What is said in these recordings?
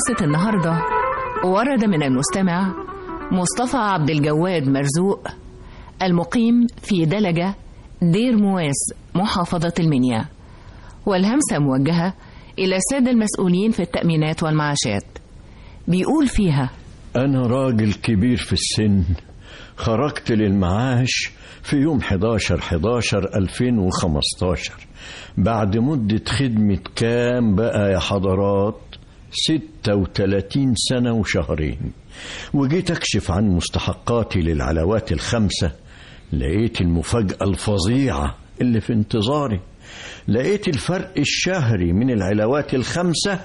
همسة النهاردة ورد من المستمع مصطفى عبد الجواد مرزوق المقيم في دلجة دير مواس محافظة المنيا والهمسة موجهة إلى السادة المسؤولين في التأمينات والمعاشات بيقول فيها أنا راجل كبير في السن خرجت للمعاش في يوم 11 11 2015 بعد مدة خدمة كام بقى يا حضرات 36 سنة وشهرين وجيت أكشف عن مستحقاتي للعلاوات الخمسة لقيت المفاجأة الفظيعة اللي في انتظاري لقيت الفرق الشهري من العلاوات الخمسة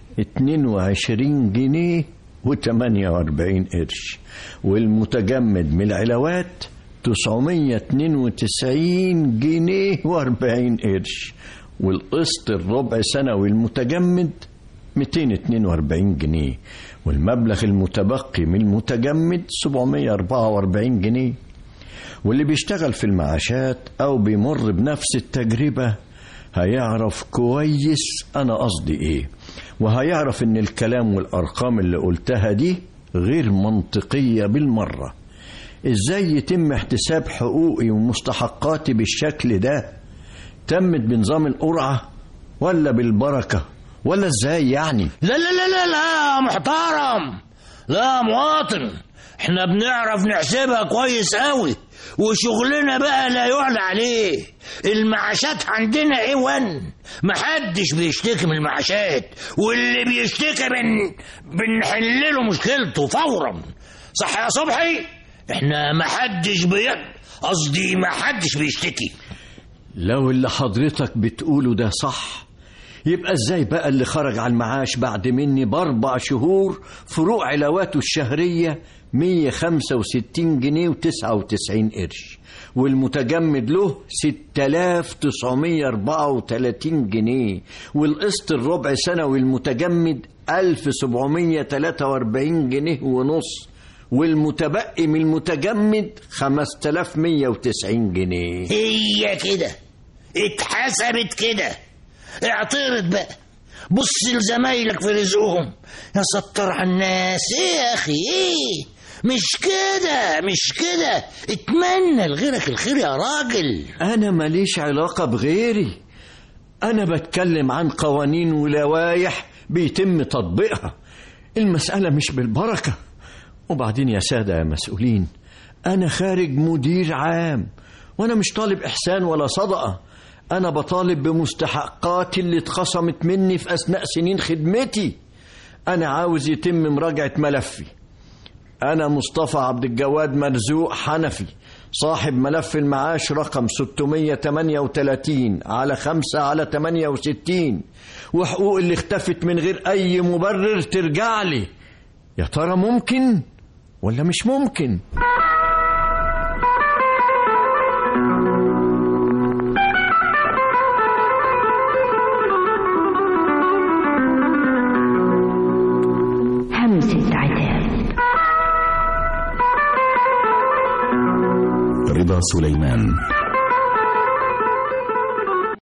22 جنيه و48 قرش والمتجمد من العلاوات 992 جنيه و40 قرش والقسط الربع سنوي المتجمد 242 جنيه والمبلغ المتبقي من المتجمد 744 جنيه واللي بيشتغل في المعاشات أو بيمر بنفس التجربة هيعرف كويس أنا قصدي إيه وهيعرف إن الكلام والأرقام اللي قلتها دي غير منطقية بالمرة إزاي يتم احتساب حقوقي ومستحقاتي بالشكل ده تمت بنظام القرعة ولا بالبركة ولا إزاي يعني لا لا لا لا لا محترم لا مواطن احنا بنعرف نحسبها كويس قوي وشغلنا بقى لا يعلى عليه المعاشات عندنا ايه ون محدش بيشتكي من المعاشات واللي بيشتكي من بنحل له مشكلته فورا صح يا صبحي احنا محدش بي قصدي محدش بيشتكي لو اللي حضرتك بتقوله ده صح يبقى ازاي بقى اللي خرج على المعاش بعد مني باربع شهور فروق علاواته الشهرية 165 جنيه و99 قرش والمتجمد له 6934 جنيه والقسط الربع سنوي المتجمد 1743 جنيه ونص والمتبقي من المتجمد 5190 جنيه هي كده اتحسبت كده اعترض بقى بص لزمايلك في رزقهم يا ستر على الناس ايه يا اخي ايه مش كده مش كده اتمنى لغيرك الخير يا راجل أنا ماليش علاقة بغيري أنا بتكلم عن قوانين ولوائح بيتم تطبيقها المسألة مش بالبركة وبعدين يا سادة يا مسؤولين أنا خارج مدير عام وأنا مش طالب إحسان ولا صدقة أنا بطالب بمستحقاتي اللي اتخصمت مني في أثناء سنين خدمتي أنا عاوز يتم مراجعة ملفي أنا مصطفى عبد الجواد مرزوق حنفي صاحب ملف المعاش رقم 638 على 5 على 68 وحقوق اللي اختفت من غير أي مبرر ترجع لي يا ترى ممكن ولا مش ممكن همسة عتاب رضا سليمان